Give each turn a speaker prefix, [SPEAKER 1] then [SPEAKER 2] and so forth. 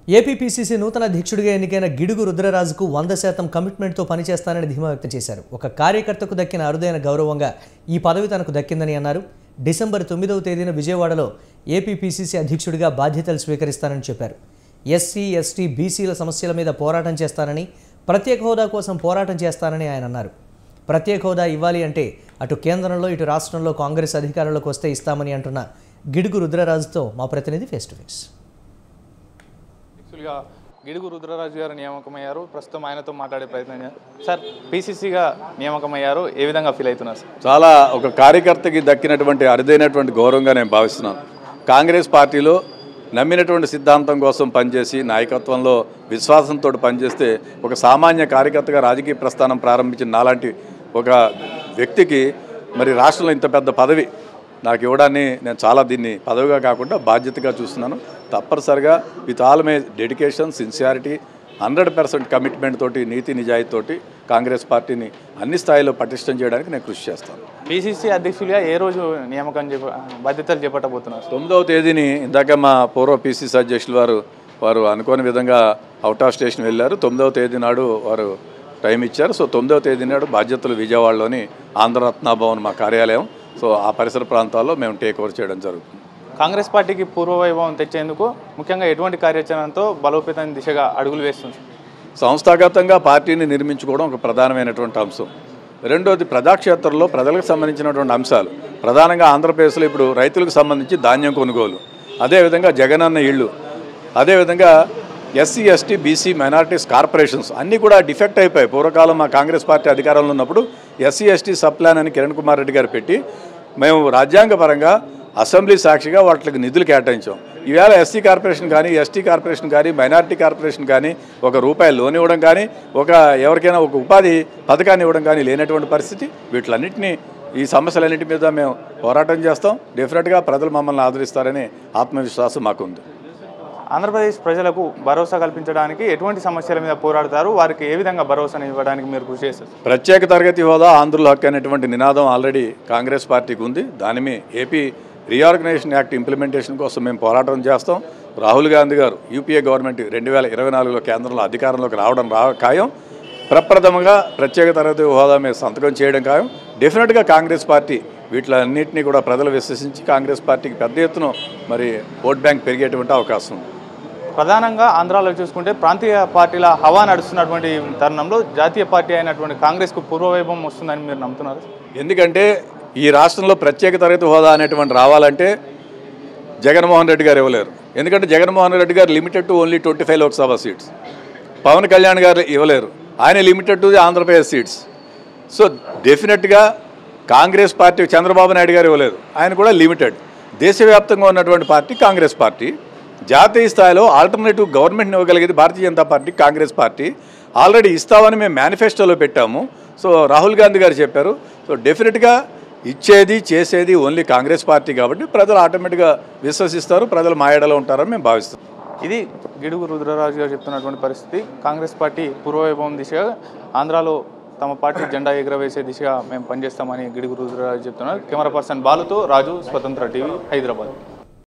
[SPEAKER 1] APPCC నూతన అధ్యక్షుడిగా ఎన్నికైన గిడుగు రుద్రరాజుకు వంద శాతం కమిట్మెంట్తో పనిచేస్తానని ధీమా వ్యక్తం చేశారు ఒక కార్యకర్తకు దక్కిన అరుదైన గౌరవంగా ఈ పదవి తనకు దక్కిందని అన్నారు డిసెంబర్ తొమ్మిదవ తేదీన విజయవాడలో ఏపీపీసీసీ అధ్యక్షుడిగా బాధ్యతలు స్వీకరిస్తానని చెప్పారు ఎస్సీ ఎస్టీ బీసీల సమస్యల మీద పోరాటం చేస్తానని ప్రత్యేక హోదా కోసం పోరాటం చేస్తానని ఆయన అన్నారు ప్రత్యేక హోదా ఇవ్వాలి అంటే అటు కేంద్రంలో ఇటు రాష్ట్రంలో కాంగ్రెస్ అధికారంలోకి వస్తే ఇస్తామని అంటున్న గిడుగు రుద్రరాజుతో మా ప్రతినిధి ఫేస్ టు ఫేస్
[SPEAKER 2] యాక్చువల్గా గిడుగు రుద్రరాజు గారు నియామకమయ్యారు ప్రస్తుతం ఆయనతో మాట్లాడే ప్రయత్నం చేద్దాం. సార్ పీసీసీగా నియామకమయ్యారు ఏ విధంగా ఫీల్ అవుతున్నారు సార్
[SPEAKER 3] చాలా ఒక కార్యకర్తకి దక్కినటువంటి అరుదైనటువంటి గౌరవంగా నేను భావిస్తున్నాను కాంగ్రెస్ పార్టీలో నమ్మినటువంటి సిద్ధాంతం కోసం పనిచేసి నాయకత్వంలో విశ్వాసంతో పనిచేస్తే ఒక సామాన్య కార్యకర్తగా రాజకీయ ప్రస్థానం ప్రారంభించిన నాలాంటి ఒక వ్యక్తికి మరి రాష్ట్రంలో ఇంత పెద్ద పదవి నాకు ఇవ్వడాన్ని నేను చాలా దీన్ని పదవిగా కాకుండా బాధ్యతగా చూస్తున్నాను తప్పనిసరిగా with all my dedication sincerity hundred percent commitment తోటి నీతి నిజాయితీ తోటి కాంగ్రెస్ పార్టీని అన్ని స్థాయిలో పటిష్టం చేయడానికి నేను కృషి చేస్తాను
[SPEAKER 2] పీసీసీ అధ్యక్షులుగా ఏ రోజు నియామకం చేప బాధ్యతలు చేపట్టబోతున్నారు సార్
[SPEAKER 3] తొమ్మిదవ తేదీని ఇందాక మా పూర్వ పీసీసీ అధ్యక్షులు వారు వారు అనుకోని విధంగా అవుట్ ఆఫ్ స్టేషన్ వెళ్ళారు తొమ్మిదవ తేదీ నాడు వారు టైం ఇచ్చారు సో తొమ్మిదవ తేదీ నాడు బాధ్యతలు విజయవాడలోని ఆంధ్రరత్న భవన్ మా కార్యాలయం సో ఆ పరిసర ప్రాంతాల్లో మేము టేక్ ఓవర్ చేయడం జరుగుతుంది
[SPEAKER 2] కాంగ్రెస్ పార్టీకి పూర్వవైభవం తెచ్చేందుకు ముఖ్యంగా ఎటువంటి కార్యాచరణతో బలోపేతం దిశగా అడుగులు వేస్తుంది
[SPEAKER 3] సంస్థాగతంగా పార్టీని నిర్మించుకోవడం ఒక ప్రధానమైనటువంటి అంశం రెండోది ప్రజాక్షేత్రంలో ప్రజలకు సంబంధించినటువంటి అంశాలు ప్రధానంగా ఆంధ్రప్రదేశ్లో ఇప్పుడు రైతులకు సంబంధించి ధాన్యం కొనుగోలు అదేవిధంగా జగనన్న ఇళ్ళు అదేవిధంగా SC ST BC minorities corporations అన్నీ కూడా డిఫెక్ట్ అయిపోయాయి పూర్వకాలం మా కాంగ్రెస్ పార్టీ అధికారంలో ఉన్నప్పుడు ఎస్సీ ఎస్టీ సబ్ ప్లాన్ అని కిరణ్ కుమార్ రెడ్డి గారు పెట్టి మేము రాజ్యాంగపరంగా అసెంబ్లీ సాక్షిగా వాటికి నిధులు కేటాయించాం ఈవేళ ఎస్సీ కార్పొరేషన్ కానీ ఎస్టీ కార్పొరేషన్ కానీ మైనారిటీ కార్పొరేషన్ కానీ ఒక రూపాయి లోన్ ఇవ్వడం కానీ ఒక ఎవరికైనా ఒక ఉపాధి పథకాన్ని ఇవ్వడం కానీ లేనటువంటి పరిస్థితి వీటిలన్నింటినీ ఈ సమస్యలన్నింటి మీద మేము పోరాటం చేస్తాం డెఫినెట్గా ప్రజలు మమ్మల్ని ఆదరిస్తారనే ఆత్మవిశ్వాసం మాకుంది
[SPEAKER 2] ఆంధ్రప్రదేశ్ ప్రజలకు భరోసా కల్పించడానికి ఎటువంటి సమస్యల మీద పోరాడతారు వారికి ఏ విధంగా భరోసాను ఇవ్వడానికి మీరు కృషి చేస్తారు
[SPEAKER 3] ప్రత్యేక తరగతి హోదా ఆంధ్రుల హక్కు అనేటువంటి నినాదం ఆల్రెడీ కాంగ్రెస్ పార్టీకి ఉంది దాని మీ ఏపీ రీఆర్గనైజేషన్ యాక్ట్ ఇంప్లిమెంటేషన్ కోసం మేము పోరాటం చేస్తాం రాహుల్ గాంధీ గారు యూపీఏ గవర్నమెంట్ రెండు వేల ఇరవై నాలుగులో కేంద్రంలో అధికారంలోకి రావడం రా ఖాయం ప్రప్రథమంగా ప్రత్యేక తరగతి హోదా మీద సంతకం చేయడం ఖాయం డెఫినెట్గా కాంగ్రెస్ పార్టీ వీటిలన్నింటినీ కూడా ప్రజలు విశ్వసించి కాంగ్రెస్ పార్టీకి పెద్ద ఎత్తున మరి ఓట్ బ్యాంక్ పెరిగేటువంటి అవకాశం ఉంది
[SPEAKER 2] ప్రధానంగా ఆంధ్రాలో చూసుకుంటే ప్రాంతీయ పార్టీల హవా నడుస్తున్నటువంటి తరుణంలో జాతీయ పార్టీ అయినటువంటి కాంగ్రెస్కు పూర్వవైభవం వస్తుందని మీరు నమ్ముతున్నారు
[SPEAKER 3] ఎందుకంటే ఈ రాష్ట్రంలో ప్రత్యేక తరగతి హోదా అనేటువంటి రావాలంటే జగన్మోహన్ రెడ్డి గారు ఇవ్వలేరు ఎందుకంటే Jaganmohan Reddy garu limited to only twenty five Lok Sabha seats Pawan Kalyan garu ఇవ్వలేరు ఆయన limited to the Andhra Pradesh seats so డెఫినెట్గా కాంగ్రెస్ పార్టీ చంద్రబాబు నాయుడు గారు ఇవ్వలేదు ఆయన కూడా లిమిటెడ్ దేశవ్యాప్తంగా ఉన్నటువంటి పార్టీ కాంగ్రెస్ పార్టీ జాతీయ స్థాయిలో ఆల్టర్నేటివ్ గవర్నమెంట్ని ఇవ్వగలిగేది Bharatiya Janata party Congress party already ఇస్తామని మేము మేనిఫెస్టోలో పెట్టాము సో రాహుల్ గాంధీ గారు చెప్పారు సో డెఫినెట్గా ఇచ్చేది చేసేది ఓన్లీ కాంగ్రెస్ పార్టీ కాబట్టి ప్రజలు ఆటోమేటిక్గా విశ్వసిస్తారు ప్రజలు మాయడలో ఉంటారని మేము భావిస్తాం
[SPEAKER 2] ఇది గిడుగు రుద్రరాజు గారు చెప్తున్నటువంటి పరిస్థితి కాంగ్రెస్ పార్టీ పూర్వవైభవం దిశగా ఆంధ్రాలో తమ పార్టీ జెండా ఎగురవేసే దిశగా మేము పనిచేస్తామని గిడుగు రుద్రరాజు చెప్తున్నారు కెమెరా పర్సన్ బాలుతో రాజు స్వతంత్ర టీవీ హైదరాబాద్